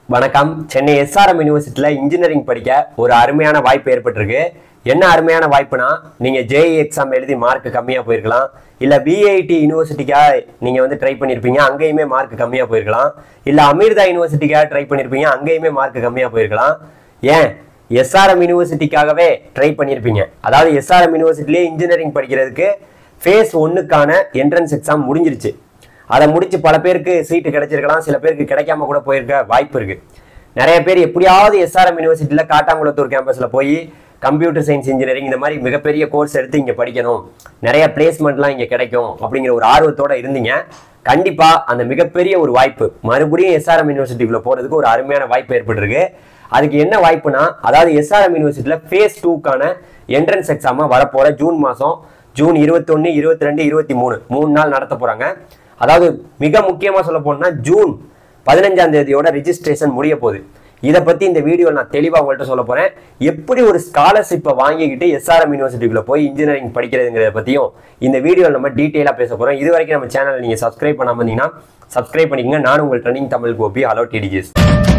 வணக்கம் சென்னை எஸ்ஆர்எம் யூனிவர்சிட்டியில் இன்ஜினியரிங் படிக்க ஒரு அருமையான வாய்ப்பு ஏற்பட்டிருக்கு என்ன அருமையான வாய்ப்புனா நீங்கள் ஜேஇ எக்ஸாம் எழுதி மார்க் கம்மியாக போயிருக்கலாம் இல்லை பிஐடி யூனிவர்சிட்டிக்காக நீங்கள் வந்து ட்ரை பண்ணியிருப்பீங்க அங்கேயுமே மார்க் கம்மியாக போயிருக்கலாம் இல்லை அமிர்தா யூனிவர்சிட்டிக்காக ட்ரை பண்ணியிருப்பீங்க அங்கேயுமே மார்க் கம்மியாக போயிருக்கலாம் ஏன் எஸ்ஆர்எம் யூனிவர்சிட்டிக்காகவே ட்ரை பண்ணியிருப்பீங்க அதாவது எஸ்ஆர்எம் யூனிவர்சிட்டிலேயே இன்ஜினியரிங் படிக்கிறதுக்கு ஃபேஸ் ஒன்றுக்கான என்ட்ரன்ஸ் எக்ஸாம் முடிஞ்சிருச்சு அதை முடிச்சு பல பேருக்கு சீட்டு கிடைச்சிருக்கலாம் சில பேருக்கு கிடைக்காம கூட போயிருக்க வாய்ப்பு இருக்கு நிறைய பேர் எப்படியாவது எஸ்ஆர்எம் யூனிவர்சிட்டியில் காட்டாங்குளத்தூர் கேம்பஸில் போய் கம்ப்யூட்டர் சயின்ஸ் இன்ஜினியரிங் இந்த மாதிரி மிகப்பெரிய கோர்ஸ் எடுத்து இங்கே படிக்கணும் நிறைய பிளேஸ்மெண்ட்லாம் இங்கே கிடைக்கும் அப்படிங்கிற ஒரு ஆர்வத்தோட இருந்தீங்க கண்டிப்பா அந்த மிகப்பெரிய ஒரு வாய்ப்பு மறுபடியும் எஸ்ஆர்எம் யூனிவர்சிட்டிக்குள்ள போறதுக்கு ஒரு அருமையான வாய்ப்பு ஏற்பட்டிருக்கு அதுக்கு என்ன வாய்ப்புனா அதாவது எஸ்ஆர்எம் யூனிவர்சிட்டியில் ஃபேஸ் டூக்கான என்ட்ரன்ஸ் எக்ஸாமை வரப்போற ஜூன் மாதம் ஜூன் இருபத்தொன்னு இருபத்தி ரெண்டு இருபத்தி மூணு மூணு நாள் நடத்த போறாங்க அதாவது மிக முக்கியமா சொல்ல போனா ஜூன் பதினஞ்சாம் தேதியோட ரிஜிஸ்ட்ரேஷன் முடிய போகுது இதை பத்தி இந்த வீடியோ நான் தெளிவா உங்கள்கிட்ட சொல்ல போறேன் எப்படி ஒரு ஸ்காலர்ஷிப்பை வாங்கிக்கிட்டு எஸ்ஆர்எம் யூனிவர்சிட்டிக்குள்ள போய் இன்ஜினியரிங் படிக்கிறதுங்கிறத பத்தியும் இந்த வீடியோ நம்ம டீட்டெயிலா பேச போறோம் இது வரைக்கும் நம்ம சேனல் நீங்க சப்ஸ்கிரைப் பண்ணாம இருந்தீங்கன்னா சப்ஸ்கிரைப் பண்ணிக்கங்க நான் உங்கள் ட்ரெண்டிங் தமிழ் கோபி ஹலோ டிடிஜிஸ்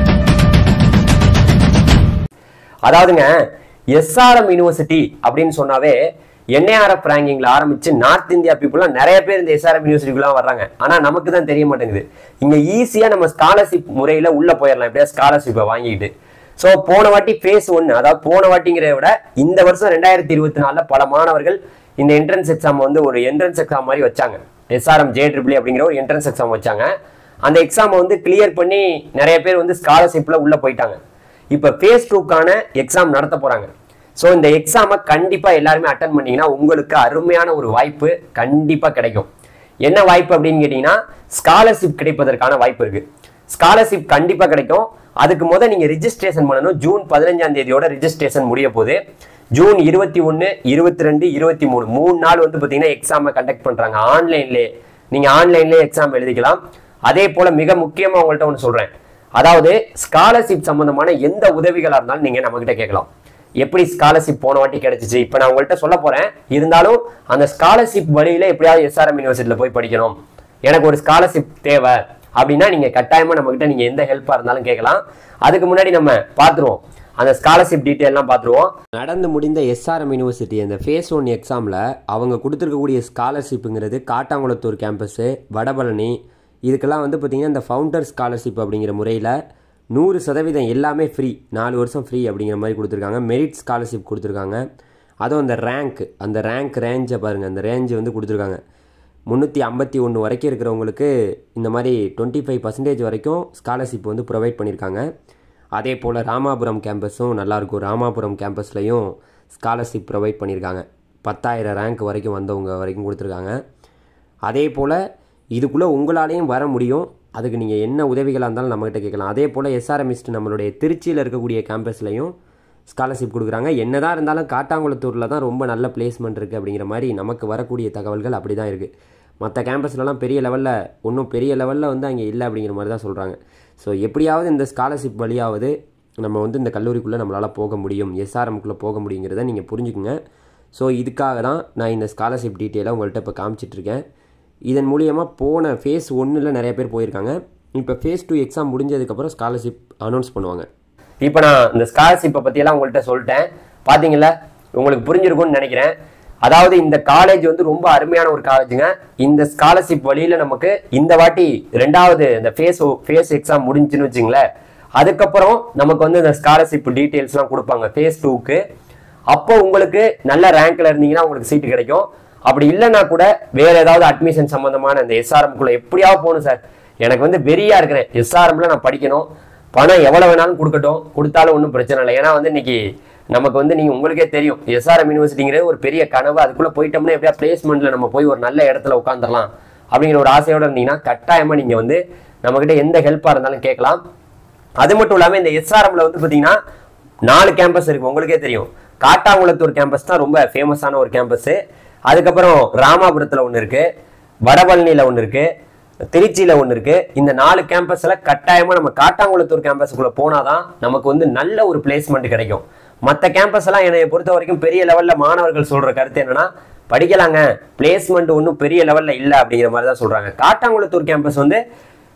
அதாவதுங்க எஸ்ஆர்எம் யூனிவர்சிட்டி அப்படின்னு சொன்னாவே என்ஏஆர்எஃப் ரேங்கிங்ல ஆரம்பிச்சு நார்த் இந்தியா பீப்புளாம் நிறைய பேர் இந்த எஸ்ஆர்எம் யூனிவர்சிட்டிக்குலாம் வர்றாங்க ஆனா நமக்கு தான் தெரிய மாட்டேங்குது இங்க ஈஸியா நம்ம ஸ்காலர்ஷிப் முறையில உள்ள போயிடலாம் எப்படியா ஸ்காலர்ஷிப்பை வாங்கிக்கிட்டு ஸோ போன வாட்டி ஃபேஸ் ஒன்று அதாவது போன வாட்டிங்கிறத விட இந்த வருஷம் ரெண்டாயிரத்தி இருபத்தி நாலுல பல மாணவர்கள் இந்த என்ட்ரன்ஸ் எக்ஸாம் வந்து ஒரு என்ட்ரன்ஸ் எக்ஸாம் மாதிரி வச்சாங்க எஸ்ஆர்எம் ஜே ட்ரிபிள் அப்படிங்கிற ஒரு என்ட்ரன்ஸ் எக்ஸாம் வச்சாங்க அந்த எக்ஸாமை வந்து கிளியர் பண்ணி நிறைய பேர் வந்து ஸ்காலர்ஷிப்ல உள்ள போயிட்டாங்க இப்போ ஃபேஸ் டூக்கான எக்ஸாம் நடத்த போறாங்க ஸோ இந்த எக்ஸாமை கண்டிப்பா எல்லாருமே அட்டன் பண்ணீங்கன்னா உங்களுக்கு அருமையான ஒரு வாய்ப்பு கண்டிப்பா கிடைக்கும் என்ன வாய்ப்பு அப்படின்னு கேட்டீங்கன்னா ஸ்காலர்ஷிப் கிடைப்பதற்கான வாய்ப்பு இருக்கு ஸ்காலர்ஷிப் கண்டிப்பா கிடைக்கும் அதுக்கு முத நீங்க ரிஜிஸ்ட்ரேஷன் பண்ணணும் ஜூன் பதினஞ்சாம் தேதியோட ரிஜிஸ்ட்ரேஷன் முடிய போகுது ஜூன் இருபத்தி ஒன்று இருபத்தி ரெண்டு இருபத்தி மூணு மூணு நாள் வந்து பார்த்தீங்கன்னா எக்ஸாமை கண்டக்ட் பண்றாங்க ஆன்லைன்லேயே நீங்க ஆன்லைன்லேயே எக்ஸாம் எழுதிக்கலாம் அதே போல மிக முக்கியமா உங்கள்கிட்ட ஒன்று சொல்றேன் அதாவது ஸ்காலர்ஷிப் சம்பந்தமான எந்த உதவிகளா இருந்தாலும் நீங்க நம்ம கிட்ட கேட்கலாம் எப்படி ஸ்காலர்ஷிப் போன வாட்டி கிடைச்சிச்சு இப்போ நான் உங்கள்கிட்ட சொல்ல போறேன் இருந்தாலும் அந்த ஸ்காலர்ஷிப் வழியில எப்படியாவது எஸ்ஆர்எம் யூனிவர்சிட்டியில் போய் படிக்கணும் எனக்கு ஒரு ஸ்காலர்ஷிப் தேவை அப்படின்னா நீங்க கட்டாயமா நம்ம கிட்ட நீங்க எந்த ஹெல்ப்பா இருந்தாலும் கேட்கலாம் அதுக்கு முன்னாடி நம்ம பார்த்துருவோம் அந்த ஸ்காலர்ஷிப் டீட்டெயிலாம் பார்த்துருவோம் நடந்து முடிந்த எஸ்ஆர்எம் யூனிவர்சிட்டி அந்த ஃபேஸ் ஒன் எக்ஸாமில் அவங்க கொடுத்துருக்கக்கூடிய ஸ்காலர்ஷிப்புங்கிறது காட்டாங்குளத்தூர் கேம்பஸ்ஸு வடபழனி இதுக்கெல்லாம் வந்து பார்த்திங்கன்னா இந்த ஃபவுண்டர் ஸ்காலர்ஷிப் அப்படிங்கிற முறையில் நூறு சதவீதம் எல்லாமே ஃப்ரீ நாலு வருஷம் ஃப்ரீ அப்படிங்கிற மாதிரி கொடுத்துருக்காங்க மெரிட் ஸ்காலர்ஷிப் கொடுத்துருக்காங்க அதுவும் அந்த ரேங்க் அந்த ரேங்க் ரேஞ்சை பாருங்கள் அந்த ரேஞ்சு வந்து கொடுத்துருக்காங்க முந்நூற்றி ஐம்பத்தி ஒன்று வரைக்கும் இருக்கிறவங்களுக்கு இந்த மாதிரி டுவெண்ட்டி ஃபைவ் பர்சன்டேஜ் வரைக்கும் ஸ்காலர்ஷிப் வந்து ப்ரொவைட் பண்ணியிருக்காங்க அதே போல் ராமாபுரம் கேம்பஸும் நல்லாயிருக்கும் ராமாபுரம் கேம்பஸ்லையும் ஸ்காலர்ஷிப் ப்ரொவைட் பண்ணியிருக்காங்க பத்தாயிரம் ரேங்க் வரைக்கும் வந்தவங்க வரைக்கும் கொடுத்துருக்காங்க அதே போல் இதுக்குள்ளே உங்களாலேயும் வர முடியும் அதுக்கு நீங்கள் என்ன உதவிகளாக இருந்தாலும் நம்மகிட்ட கேட்கலாம் அதே போல் எஸ்ஆர்எம்இஸ்ட் நம்மளுடைய திருச்சியில் இருக்கக்கூடிய கேம்பஸ்லையும் ஸ்காலர்ஷிப் கொடுக்குறாங்க என்னதான் இருந்தாலும் காட்டாங்குளத்தூரில் தான் ரொம்ப நல்ல பிளேஸ்மெண்ட் இருக்குது அப்படிங்கிற மாதிரி நமக்கு வரக்கூடிய தகவல்கள் அப்படி தான் இருக்குது மற்ற கேம்பஸ்லலாம் பெரிய லெவலில் ஒன்றும் பெரிய லெவலில் வந்து அங்கே இல்லை அப்படிங்கிற மாதிரி தான் சொல்கிறாங்க ஸோ எப்படியாவது இந்த ஸ்காலர்ஷிப் வழியாவது நம்ம வந்து இந்த கல்லூரிக்குள்ளே நம்மளால் போக முடியும் எஸ்ஆர்எம்குள்ளே போக முடியுங்கிறத நீங்கள் புரிஞ்சுக்குங்க ஸோ இதுக்காக தான் நான் இந்த ஸ்காலர்ஷிப் டீட்டெயிலாக உங்கள்கிட்ட இப்போ காமிச்சிட்ருக்கேன் இதன் மூலியமாக போன ஃபேஸ் ஒன்றில் நிறைய பேர் போயிருக்காங்க இப்போ ஃபேஸ் டூ எக்ஸாம் முடிஞ்சதுக்கப்புறம் ஸ்காலர்ஷிப் அனௌன்ஸ் பண்ணுவாங்க இப்போ நான் இந்த ஸ்காலர்ஷிப்பை பற்றியெல்லாம் உங்கள்கிட்ட சொல்லிட்டேன் பார்த்தீங்களா உங்களுக்கு புரிஞ்சிருக்கும்னு நினைக்கிறேன் அதாவது இந்த காலேஜ் வந்து ரொம்ப அருமையான ஒரு காலேஜுங்க இந்த ஸ்காலர்ஷிப் வழியில் நமக்கு இந்த வாட்டி ரெண்டாவது இந்த ஃபேஸ் ஃபேஸ் எக்ஸாம் முடிஞ்சுன்னு வச்சுங்களேன் அதுக்கப்புறம் நமக்கு வந்து இந்த ஸ்காலர்ஷிப் டீட்டெயில்ஸ்லாம் கொடுப்பாங்க ஃபேஸ் டூக்கு அப்போ உங்களுக்கு நல்ல ரேங்க்ல இருந்தீங்கன்னா உங்களுக்கு சீட்டு கிடைக்கும் அப்படி இல்லைன்னா கூட வேற ஏதாவது அட்மிஷன் சம்பந்தமான இந்த எஸ்ஆர்எம்குள்ள எப்படியாவது போகணும் சார் எனக்கு வந்து வெறியா இருக்கிறேன் எஸ்ஆர்எம்ல நான் படிக்கணும் பணம் எவ்வளவு வேணாலும் கொடுக்கட்டும் கொடுத்தாலும் ஒன்றும் பிரச்சனை இல்லை ஏன்னா வந்து இன்னைக்கு நமக்கு வந்து நீங்க உங்களுக்கே தெரியும் எஸ்ஆர்எம் யூனிவர்சிட்டிங்கிறது ஒரு பெரிய கனவு அதுக்குள்ள போயிட்டோம்னா எப்படியா பிளேஸ்மெண்ட்ல நம்ம போய் ஒரு நல்ல இடத்துல உட்காந்துடலாம் அப்படிங்கிற ஒரு ஆசையோட இருந்தீங்கன்னா கட்டாயமா நீங்க வந்து நம்மகிட்ட எந்த ஹெல்ப்பா இருந்தாலும் கேட்கலாம் அது மட்டும் இல்லாம இந்த எஸ்ஆர்எம்ல வந்து பாத்தீங்கன்னா நாலு கேம்பஸ் இருக்கு உங்களுக்கே தெரியும் காட்டாங்குளத்தூர் கேம்பஸ் தான் ரொம்ப ஃபேமஸான ஒரு கேம்பஸ் அதுக்கப்புறம் ராமாபுரத்துல ஒன்று இருக்கு வடபழனியில ஒன்று இருக்கு திருச்சியில ஒன்று இருக்கு இந்த நாலு கேம்பஸ்ல கட்டாயமா நம்ம காட்டாங்குளத்தூர் கேம்பஸுக்குள்ள போனாதான் நமக்கு வந்து நல்ல ஒரு பிளேஸ்மெண்ட் கிடைக்கும் மற்ற கேம்பஸ் எல்லாம் என்னை பொறுத்த வரைக்கும் பெரிய லெவல்ல மாணவர்கள் சொல்ற கருத்து என்னன்னா படிக்கலாங்க பிளேஸ்மெண்ட் ஒன்றும் பெரிய லெவல்ல இல்லை அப்படிங்கிற மாதிரி தான் சொல்றாங்க காட்டாங்குளத்தூர் கேம்பஸ் வந்து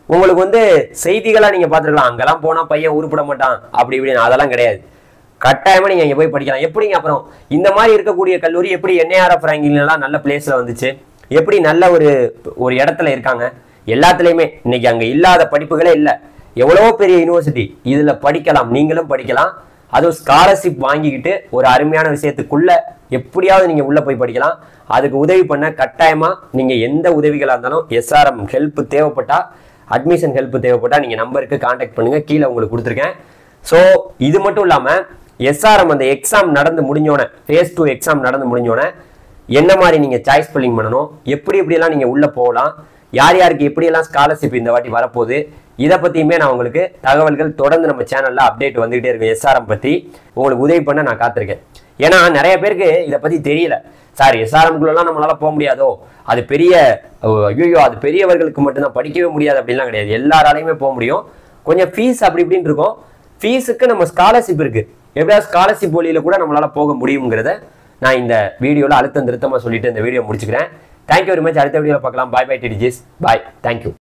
உங்களுக்கு வந்து செய்திகளா நீங்க பார்த்துருக்கலாம் அங்கெல்லாம் போனா பையன் உருப்பட மாட்டான் அப்படி இப்படின்னு அதெல்லாம் கிடையாது கட்டாயமா நீங்க இங்க போய் படிக்கலாம் எப்படிங்க அப்புறம் இந்த மாதிரி இருக்கக்கூடிய கல்லூரி எப்படி என்ஏஆர்எஃப் ரேங்கிங்லாம் நல்ல பிளேஸ்ல வந்துச்சு எப்படி நல்ல ஒரு ஒரு இடத்துல இருக்காங்க எல்லாத்துலயுமே இன்னைக்கு அங்க இல்லாத படிப்புகளே இல்லை எவ்வளவோ பெரிய யூனிவர்சிட்டி இதுல படிக்கலாம் நீங்களும் படிக்கலாம் அதுவும் ஸ்காலர்ஷிப் வாங்கிக்கிட்டு ஒரு அருமையான விஷயத்துக்குள்ள எப்படியாவது நீங்க உள்ள போய் படிக்கலாம் அதுக்கு உதவி பண்ண கட்டாயமா நீங்க எந்த உதவிகளா இருந்தாலும் எஸ்ஆர்எம் ஹெல்ப் தேவைப்பட்டா அட்மிஷன் ஹெல்ப் தேவைப்பட்டா நீங்க நம்பருக்கு காண்டாக்ட் பண்ணுங்க கீழே உங்களுக்கு கொடுத்துருக்கேன் ஸோ இது மட்டும் இல்லாம எஸ்ஆர்எம் அந்த எக்ஸாம் நடந்து முடிஞ்சோடனே ஃபேஸ் டூ எக்ஸாம் நடந்து முடிஞ்சோடனே என்ன மாதிரி நீங்க சாய்ஸ் ஃபில்லிங் பண்ணணும் எப்படி எப்படியெல்லாம் நீங்க உள்ள போகலாம் யார் யாருக்கு எப்படியெல்லாம் ஸ்காலர்ஷிப் இந்த வாட்டி வரப்போகுது இதை பத்தியுமே நான் உங்களுக்கு தகவல்கள் தொடர்ந்து நம்ம சேனல்ல அப்டேட் வந்துகிட்டே இருக்கும் எஸ்ஆர்எம் பத்தி உங்களுக்கு உதவி பண்ண நான் காத்திருக்கேன் ஏன்னா நிறைய பேருக்கு இதை பத்தி தெரியல சார் எஸ்ஆர்எம்குள்ளலாம் நம்மளால போக முடியாதோ அது பெரிய ஐயோ அது பெரியவர்களுக்கு மட்டும்தான் படிக்கவே முடியாது அப்படின்லாம் கிடையாது எல்லாராலையுமே போக முடியும் கொஞ்சம் ஃபீஸ் அப்படி இப்படின்னு இருக்கும் ஃபீஸுக்கு நம்ம ஸ்காலர்ஷிப் இருக்கு எப்படியாவது ஸ்காலர்ஷிப் வழியில கூட நம்மளால போக முடியுங்கிறத நான் இந்த வீடியோல அழுத்தம் திருத்தமா சொல்லிட்டு இந்த வீடியோ முடிச்சுக்கிறேன் தேங்க்யூ வெரி மச் அடுத்த வீடியோவில் பார்க்கலாம் பாய் பை டிடிஜிஸ் பாய் தேங்க்யூ